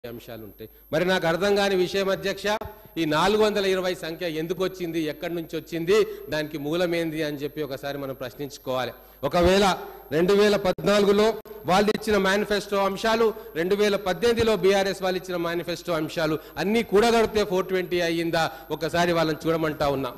అంశాలు ఉంటాయి మరి నాకు అర్థం కాని విషయం అధ్యక్ష ఈ నాలుగు వందల ఇరవై సంఖ్య ఎందుకు వచ్చింది ఎక్కడి నుంచి వచ్చింది దానికి మూలమేంది అని చెప్పి ఒకసారి మనం ప్రశ్నించుకోవాలి ఒకవేళ రెండు వేల పద్నాలుగులో వాళ్ళు ఇచ్చిన మేనిఫెస్టో అంశాలు రెండు వేల పద్దెనిమిదిలో బీఆర్ఎస్ వాళ్ళు ఇచ్చిన మేనిఫెస్టో అంశాలు అన్నీ కూడగడితే ఫోర్ ట్వంటీ అయ్యిందా ఒకసారి వాళ్ళని చూడమంటా ఉన్నా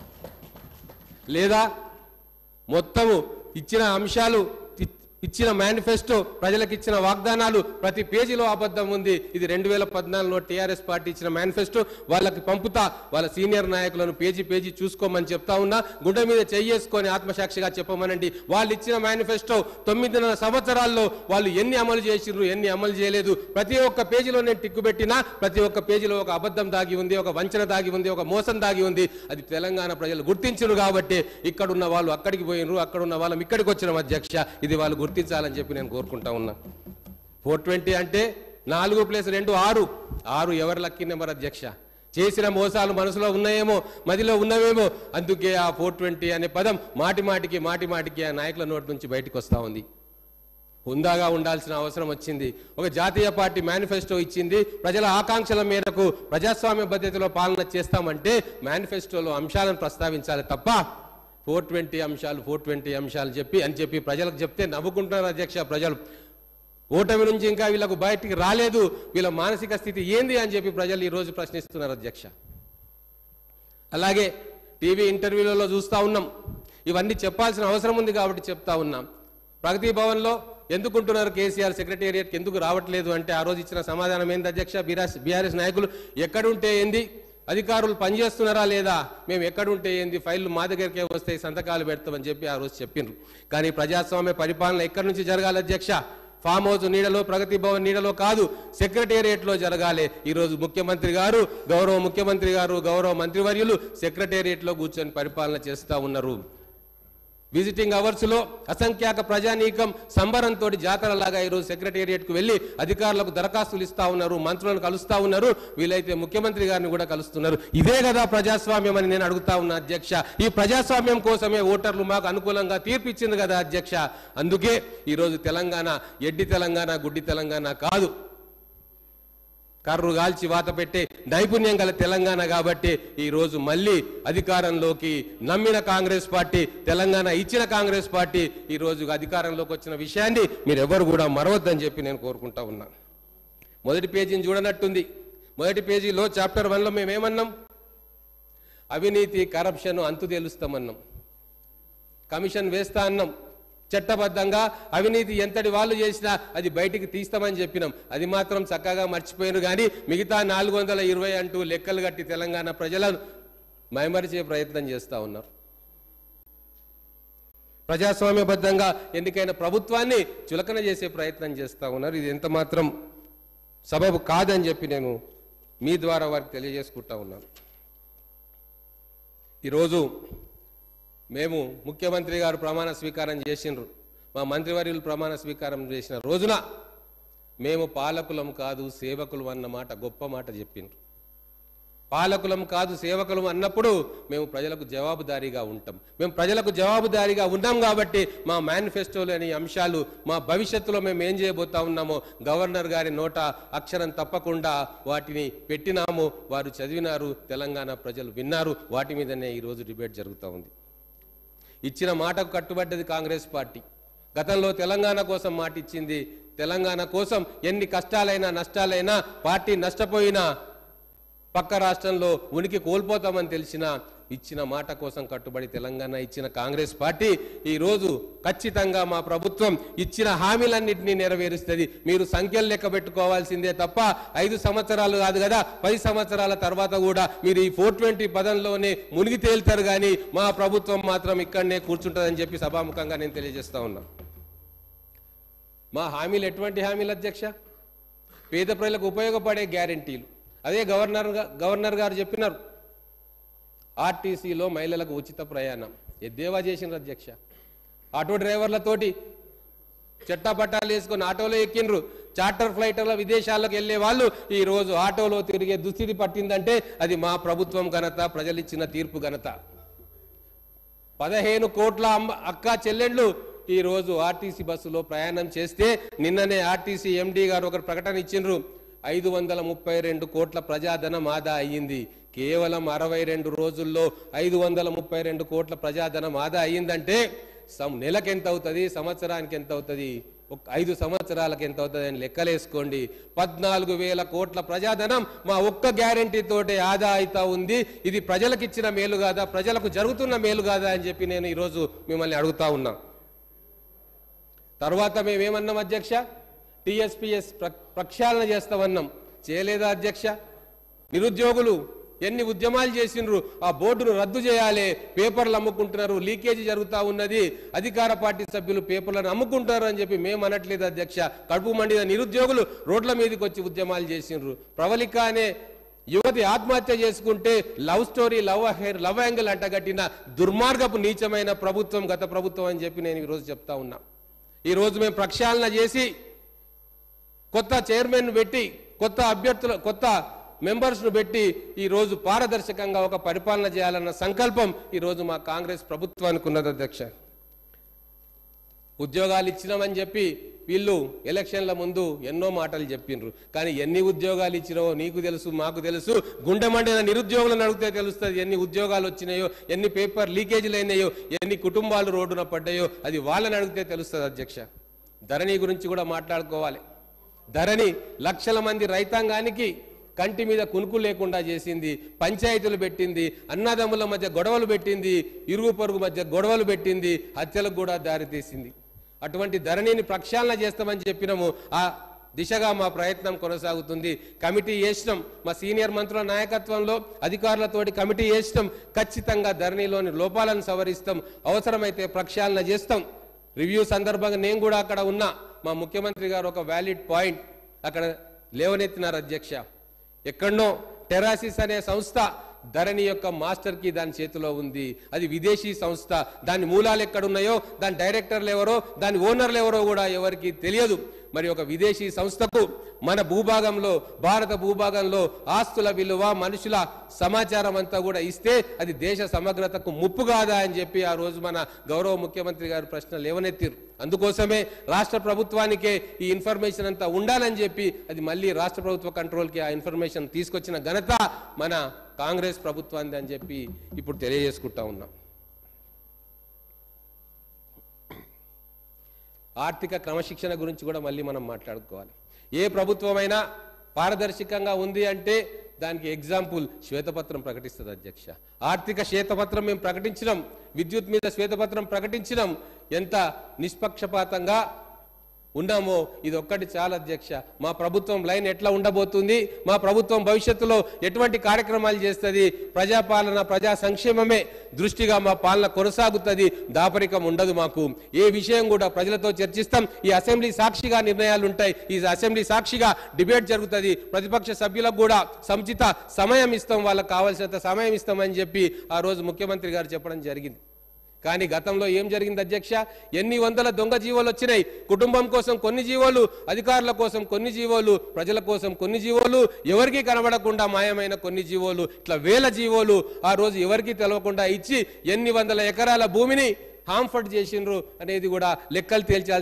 లేదా మొత్తము ఇచ్చిన అంశాలు ఇ- ఇచ్చిన మేనిఫెస్టో ప్రజలకు ఇచ్చిన వాగ్దానాలు ప్రతి పేజీలో అబద్ధం ఉంది ఇది రెండు వేల పద్నాలుగులో టీఆర్ఎస్ పార్టీ ఇచ్చిన మేనిఫెస్టో వాళ్ళకి పంపుతా వాళ్ళ సీనియర్ నాయకులను పేజీ పేజీ చూసుకోమని చెప్తా ఉన్నా గుండె మీద చెయ్యేసుకొని ఆత్మసాక్షిగా చెప్పమనండి వాళ్ళు ఇచ్చిన మేనిఫెస్టో తొమ్మిదిన్నర సంవత్సరాల్లో వాళ్ళు ఎన్ని అమలు చేసిండ్రు ఎన్ని అమలు చేయలేదు ప్రతి ఒక్క పేజీలో నేను టిక్కు పెట్టినా ప్రతి ఒక్క పేజీలో ఒక అబద్ధం దాగి ఉంది ఒక వంచన దాగి ఉంది ఒక మోసం దాగి ఉంది అది తెలంగాణ ప్రజలు గుర్తించరు కాబట్టి ఇక్కడ ఉన్న వాళ్ళు అక్కడికి పోయినరు అక్కడ ఉన్న వాళ్ళం ఇక్కడికి వచ్చిన అధ్యక్ష ఇది వాళ్ళు గుర్తించాలని చెప్పి నేను కోరుకుంటా ఉన్నా ఫోర్ ట్వంటీ అంటే నాలుగు ప్లస్ రెండు ఆరు ఆరు ఎవరు లక్కీ నెంబర్ అధ్యక్ష చేసిన మోసాలు మనసులో ఉన్నాయేమో మదిలో ఉన్నవేమో అందుకే ఆ ఫోర్ ట్వంటీ అనే పదం మాటి మాటికి మాటి మాటికి ఆ నాయకుల నోటి నుంచి బయటకు వస్తా ఉంది హుందాగా ఉండాల్సిన అవసరం వచ్చింది ఒక జాతీయ పార్టీ మేనిఫెస్టో ఇచ్చింది ప్రజల ఆకాంక్షల మేరకు ప్రజాస్వామ్య పద్ధతిలో పాలన చేస్తామంటే మేనిఫెస్టోలో అంశాలను ప్రస్తావించాలి తప్ప ఫోర్ ట్వంటీ అంశాలు ఫోర్ ట్వంటీ అంశాలు చెప్పి అని చెప్పి ప్రజలకు చెప్తే నవ్వుకుంటున్నారు అధ్యక్ష ప్రజలు ఓటమి నుంచి ఇంకా వీళ్ళకు బయటికి రాలేదు వీళ్ళ మానసిక స్థితి ఏంది అని చెప్పి ప్రజలు ఈ రోజు ప్రశ్నిస్తున్నారు అధ్యక్ష అలాగే టీవీ ఇంటర్వ్యూలలో చూస్తా ఉన్నాం ఇవన్నీ చెప్పాల్సిన అవసరం ఉంది కాబట్టి చెప్తా ఉన్నాం ప్రగతి భవన్లో ఎందుకుంటున్నారు కేసీఆర్ సెక్రటేరియట్కి ఎందుకు రావట్లేదు అంటే ఆ రోజు ఇచ్చిన సమాధానం ఏంది అధ్యక్ష బీఆర్ఎస్ బీఆర్ఎస్ నాయకులు ఎక్కడుంటే ఏంది అధికారులు పనిచేస్తున్నారా లేదా మేము ఎక్కడుంటే ఏంది ఫైళ్ళు మా దగ్గరికే వస్తాయి సంతకాలు పెడతామని చెప్పి ఆ రోజు చెప్పిండ్రు కానీ ప్రజాస్వామ్య పరిపాలన ఎక్కడి నుంచి జరగాలి అధ్యక్ష ఫామ్ హౌస్ నీడలో ప్రగతి భవన్ నీడలో కాదు సెక్రటేరియట్ లో జరగాలి ఈ రోజు ముఖ్యమంత్రి గారు గౌరవ ముఖ్యమంత్రి గారు గౌరవ మంత్రివర్యులు సెక్రటేరియట్ లో కూర్చొని పరిపాలన చేస్తా ఉన్నారు విజిటింగ్ అవర్స్ లో అసంఖ్యాక ప్రజానీకం సంబరంతో జాతరలాగా ఈరోజు సెక్రటేరియట్ కు వెళ్లి అధికారులకు దరఖాస్తులు ఇస్తా ఉన్నారు మంత్రులను కలుస్తా ఉన్నారు వీలైతే ముఖ్యమంత్రి గారిని కూడా కలుస్తున్నారు ఇదే కదా ప్రజాస్వామ్యం అని నేను అడుగుతా ఉన్నా అధ్యక్ష ఈ ప్రజాస్వామ్యం కోసమే ఓటర్లు మాకు అనుకూలంగా తీర్పు ఇచ్చింది కదా అధ్యక్ష అందుకే ఈరోజు తెలంగాణ ఎడ్డి తెలంగాణ గుడ్డి తెలంగాణ కాదు కర్రు కాల్చి వాత పెట్టే నైపుణ్యం గల తెలంగాణ కాబట్టి ఈ రోజు మళ్ళీ అధికారంలోకి నమ్మిన కాంగ్రెస్ పార్టీ తెలంగాణ ఇచ్చిన కాంగ్రెస్ పార్టీ ఈ రోజు అధికారంలోకి వచ్చిన విషయాన్ని మీరు ఎవరు కూడా మరవద్దని చెప్పి నేను కోరుకుంటా ఉన్నాను మొదటి పేజీని చూడనట్టుంది మొదటి పేజీలో చాప్టర్ వన్లో మేమేమన్నాం అవినీతి కరప్షన్ అంతు తేలుస్తామన్నాం కమిషన్ వేస్తా అన్నాం చట్టబద్ధంగా అవినీతి ఎంతటి వాళ్ళు చేసినా అది బయటికి తీస్తామని చెప్పినాం అది మాత్రం చక్కగా మర్చిపోయారు కానీ మిగతా నాలుగు వందల ఇరవై అంటూ లెక్కలు కట్టి తెలంగాణ ప్రజలను మైమరిచే ప్రయత్నం చేస్తా ఉన్నారు ప్రజాస్వామ్యబద్ధంగా ఎన్నికైన ప్రభుత్వాన్ని చులకన చేసే ప్రయత్నం చేస్తా ఉన్నారు ఇది ఎంత మాత్రం సబబు కాదని చెప్పి నేను మీ ద్వారా వారికి తెలియజేసుకుంటా ఉన్నాను ఈరోజు మేము ముఖ్యమంత్రి గారు ప్రమాణ స్వీకారం చేసిండ్రు మా మంత్రివర్యులు ప్రమాణ స్వీకారం చేసిన రోజున మేము పాలకులం కాదు సేవకులం అన్న మాట గొప్ప మాట చెప్పిండ్రు పాలకులం కాదు సేవకులం అన్నప్పుడు మేము ప్రజలకు జవాబుదారీగా ఉంటాం మేము ప్రజలకు జవాబుదారీగా ఉన్నాం కాబట్టి మా మేనిఫెస్టోలోని అంశాలు మా భవిష్యత్తులో మేము ఏం చేయబోతా ఉన్నామో గవర్నర్ గారి నోట అక్షరం తప్పకుండా వాటిని పెట్టినాము వారు చదివినారు తెలంగాణ ప్రజలు విన్నారు వాటి మీదనే ఈరోజు డిబేట్ జరుగుతూ ఉంది ఇచ్చిన మాటకు కట్టుబడ్డది కాంగ్రెస్ పార్టీ గతంలో తెలంగాణ కోసం మాట ఇచ్చింది తెలంగాణ కోసం ఎన్ని కష్టాలైనా నష్టాలైనా పార్టీ నష్టపోయినా పక్క రాష్ట్రంలో ఉనికి కోల్పోతామని తెలిసిన ఇచ్చిన మాట కోసం కట్టుబడి తెలంగాణ ఇచ్చిన కాంగ్రెస్ పార్టీ ఈ రోజు ఖచ్చితంగా మా ప్రభుత్వం ఇచ్చిన హామీలన్నింటినీ నెరవేరుస్తుంది మీరు సంఖ్యలు లెక్క పెట్టుకోవాల్సిందే తప్ప ఐదు సంవత్సరాలు కాదు కదా పది సంవత్సరాల తర్వాత కూడా మీరు ఈ ఫోర్ ట్వంటీ పదంలోనే మునిగి తేలుతారు కానీ మా ప్రభుత్వం మాత్రం ఇక్కడనే కూర్చుంటుందని చెప్పి సభాముఖంగా నేను తెలియజేస్తా ఉన్నా మా హామీలు ఎటువంటి హామీలు అధ్యక్ష పేద ప్రజలకు ఉపయోగపడే గ్యారంటీలు అదే గవర్నర్ గా- గవర్నర్ గారు చెప్పినారు ఆర్టీసీలో మహిళలకు ఉచిత ప్రయాణం ఎద్దేవా చేసిండ్రు అధ్యక్ష ఆటో డ్రైవర్లతోటి చెట్టాపట్టాలు వేసుకొని ఆటోలో ఎక్కిండ్రు చార్టర్ ఫ్లైట్ల విదేశాలకు వెళ్ళే వాళ్ళు ఈ రోజు ఆటోలో తిరిగే దుస్థితి పట్టిందంటే అది మా ప్రభుత్వం ఘనత ప్రజలిచ్చిన తీర్పు ఘనత పదిహేను కోట్ల అమ్మ అక్క చెల్లెళ్ళు ఈ రోజు ఆర్టీసీ బస్సులో ప్రయాణం చేస్తే నిన్ననే ఆర్టీసీ ఎండీ గారు ఒక ప్రకటన ఇచ్చిండ్రు ఐదు వందల ముప్పై రెండు కోట్ల ప్రజాధనం ఆదా అయ్యింది కేవలం అరవై రెండు రోజుల్లో ఐదు వందల ముప్పై రెండు కోట్ల ప్రజాధనం ఆదా అయ్యిందంటే సం నెలకు ఎంత అవుతుంది సంవత్సరానికి ఎంత అవుతుంది ఒక ఐదు సంవత్సరాలకు ఎంత అవుతుంది అని లెక్కలేసుకోండి పద్నాలుగు వేల కోట్ల ప్రజాధనం మా ఒక్క గ్యారంటీ తోటే ఆదా అవుతా ఉంది ఇది ప్రజలకు ఇచ్చిన మేలు కాదా ప్రజలకు జరుగుతున్న మేలు కాదా అని చెప్పి నేను ఈరోజు మిమ్మల్ని అడుగుతా ఉన్నా తర్వాత మేమేమన్నాం అధ్యక్ష టిఎస్పిఎస్ ప్రక్షాళన చేస్తామన్నాం చేయలేదా అధ్యక్ష నిరుద్యోగులు ఎన్ని ఉద్యమాలు చేసిండ్రు ఆ బోర్డును రద్దు చేయాలి పేపర్లు అమ్ముకుంటున్నారు లీకేజీ జరుగుతూ ఉన్నది అధికార పార్టీ సభ్యులు పేపర్లను అమ్ముకుంటారు అని చెప్పి మేము అనట్లేదు అధ్యక్ష కడుపు మండిన నిరుద్యోగులు రోడ్ల మీదకి వచ్చి ఉద్యమాలు చేసిండ్రు ప్రవళిక అనే యువతి ఆత్మహత్య చేసుకుంటే love story love affair love angle అంటగట్టిన దుర్మార్గపు నీచమైన ప్రభుత్వం గత ప్రభుత్వం అని చెప్పి నేను ఈరోజు చెప్తా ఉన్నా ఈ రోజు మేము ప్రక్షాళన చేసి కొత్త చైర్మన్ పెట్టి కొత్త అభ్యర్థుల కొత్త మెంబర్స్ ను పెట్టి ఈ రోజు పారదర్శకంగా ఒక పరిపాలన చేయాలన్న సంకల్పం ఈ రోజు మా కాంగ్రెస్ ప్రభుత్వానికి ఉన్నది అధ్యక్ష ఉద్యోగాలు ఇచ్చినామని చెప్పి వీళ్ళు ఎలక్షన్ల ముందు ఎన్నో మాటలు చెప్పిండ్రు కానీ ఎన్ని ఉద్యోగాలు ఇచ్చినావో నీకు తెలుసు మాకు తెలుసు గుండె మండిన నిరుద్యోగులను అడిగితే తెలుస్తుంది ఎన్ని ఉద్యోగాలు వచ్చినాయో ఎన్ని పేపర్ లీకేజీలు అయినాయో ఎన్ని కుటుంబాలు రోడ్డున పడ్డాయో అది వాళ్ళని అడిగితే తెలుస్తుంది అధ్యక్ష ధరణి గురించి కూడా మాట్లాడుకోవాలి ధరణి లక్షల మంది రైతాంగానికి కంటి మీద కునుకు లేకుండా చేసింది పంచాయతీలు పెట్టింది అన్నదమ్ముల మధ్య గొడవలు పెట్టింది ఇరుగు పొరుగు మధ్య గొడవలు పెట్టింది హత్యలకు కూడా దారితీసింది అటువంటి ధరణిని ప్రక్షాళన చేస్తామని చెప్పినాము ఆ దిశగా మా ప్రయత్నం కొనసాగుతుంది కమిటీ వేసినాం మా సీనియర్ మంత్రుల నాయకత్వంలో అధికారులతోటి కమిటీ వేసినాం ఖచ్చితంగా ధరణిలోని లోపాలను సవరిస్తాం అవసరమైతే ప్రక్షాళన చేస్తాం రివ్యూ సందర్భంగా నేను కూడా అక్కడ ఉన్నా మా ముఖ్యమంత్రి గారు ఒక వ్యాలిడ్ పాయింట్ అక్కడ లేవనెత్తినారు అధ్యక్ష ఎక్కడనో టెరాసిస్ అనే సంస్థ ధరణి యొక్క మాస్టర్ కి దాని చేతిలో ఉంది అది విదేశీ సంస్థ దాని మూలాలు ఎక్కడున్నాయో దాని డైరెక్టర్లు ఎవరో దాని ఓనర్లు ఎవరో కూడా ఎవరికి తెలియదు మరి ఒక విదేశీ సంస్థకు మన భూభాగంలో భారత భూభాగంలో ఆస్తుల విలువ మనుషుల సమాచారం అంతా కూడా ఇస్తే అది దేశ సమగ్రతకు ముప్పు కాదా అని చెప్పి ఆ రోజు మన గౌరవ ముఖ్యమంత్రి గారు ప్రశ్న లేవనెత్తిరు అందుకోసమే రాష్ట్ర ప్రభుత్వానికే ఈ ఇన్ఫర్మేషన్ అంతా ఉండాలని చెప్పి అది మళ్ళీ రాష్ట్ర ప్రభుత్వ కంట్రోల్కి ఆ ఇన్ఫర్మేషన్ తీసుకొచ్చిన ఘనత మన కాంగ్రెస్ ప్రభుత్వాన్ని అని చెప్పి ఇప్పుడు తెలియజేసుకుంటా ఉన్నాం ఆర్థిక క్రమశిక్షణ గురించి కూడా మళ్ళీ మనం మాట్లాడుకోవాలి ఏ ప్రభుత్వమైనా పారదర్శకంగా ఉంది అంటే దానికి ఎగ్జాంపుల్ శ్వేతపత్రం ప్రకటిస్తుంది అధ్యక్ష ఆర్థిక శ్వేతపత్రం మేము ప్రకటించినాం విద్యుత్ మీద శ్వేతపత్రం ప్రకటించినాం ఎంత నిష్పక్షపాతంగా ఉన్నామో ఇది ఒక్కటి చాలా అధ్యక్ష మా ప్రభుత్వం లైన్ ఎట్లా ఉండబోతుంది మా ప్రభుత్వం భవిష్యత్తులో ఎటువంటి కార్యక్రమాలు చేస్తుంది ప్రజాపాలన ప్రజా సంక్షేమమే దృష్టిగా మా పాలన కొనసాగుతుంది దాపరికం ఉండదు మాకు ఏ విషయం కూడా ప్రజలతో చర్చిస్తాం ఈ అసెంబ్లీ సాక్షిగా నిర్ణయాలు ఉంటాయి ఈ అసెంబ్లీ సాక్షిగా డిబేట్ జరుగుతుంది ప్రతిపక్ష సభ్యులకు కూడా సముచిత సమయం ఇస్తాం వాళ్ళకి కావాల్సినంత సమయం ఇస్తామని చెప్పి ఆ రోజు ముఖ్యమంత్రి గారు చెప్పడం జరిగింది కానీ గతంలో ఏం జరిగింది అధ్యక్ష ఎన్ని వందల దొంగ జీవోలు వచ్చినాయి కుటుంబం కోసం కొన్ని జీవోలు అధికారుల కోసం కొన్ని జీవోలు ప్రజల కోసం కొన్ని జీవోలు ఎవరికీ కనబడకుండా మాయమైన కొన్ని జీవోలు ఇట్లా వేల జీవోలు ఆ రోజు ఎవరికీ తెలవకుండా ఇచ్చి ఎన్ని వందల ఎకరాల భూమిని హాంఫర్ట్ చేసిండ్రు అనేది కూడా లెక్కలు తేల్చాల్సి